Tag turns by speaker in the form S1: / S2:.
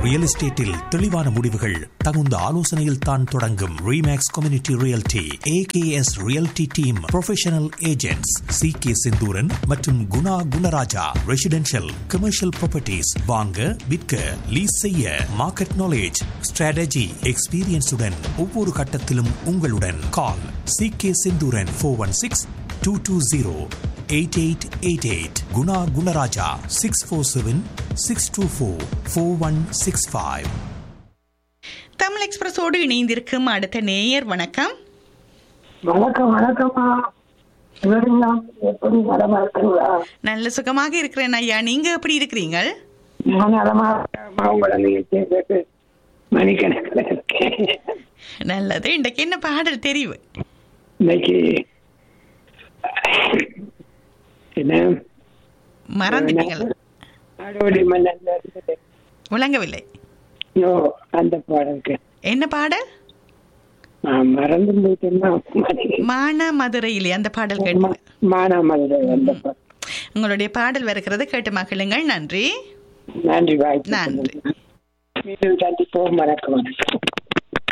S1: Real எஸ்டேட்டில் தெளிவான முடிவுகள் தகுந்த ஆலோசனையில் தான் தொடங்கும் Remax community realty AKS realty team professional agents C K Senthuran மற்றும் Guna Gunaraja residential commercial properties வாங்க விற்க லீஸ் செய்ய மார்க்கெட் நாலேஜ் ஸ்ட்ராட்டஜி எக்ஸ்பீரியன்ஸுடன் ஒவ்வொரு கட்டத்திலும் உங்களுடன் call C K Senthuran four one six two two zero eight eight eight eight Guna Gunaraja six four seven six two four four one six five
S2: Tamil எக்ஸ்பிரஸோடு இணைந்திருக்கும் அடுத்த நேயர் வணக்கம்
S3: வணக்கம் வணக்கம்மா இவரெல்லாம் எப்படி நலமா இருக்குங்களா
S2: நல்ல சுகமாக இருக்கிறேன் ஐயா நீங்க எப்படி இருக்கிறீங்க
S3: நான் நலமா இருக்கேன்மா உங்களை நிகழ்ச்சியை கேட்டு மணிக்கணக்கில் இருக்கேன்
S2: நல்லது இன்றைக்கு என்ன பாடல் தெரிவு
S3: இன்னைக்கு என்ன
S2: மறந்துட்டீங்களா
S3: நாடோடி மன்னன்ல இருந்து
S2: விளங்கவில்லை
S3: ஓ அந்த பாடலுக்கு
S2: என்ன பாடல்
S3: நான் மறந்து போயிட்டேன்னா
S2: மான மதுரையிலே அந்த பாடல் கேட்டு
S3: மானாமதுரை அந்த பாடல்
S2: உங்களுடைய பாடல் வருகிறது கேட்டு மகிழுங்கள் நன்றி
S3: நன்றி வாய்ப்பு
S2: நன்றி.
S3: மீண்டும் சந்திப்போம் வணக்கம் வணக்கம்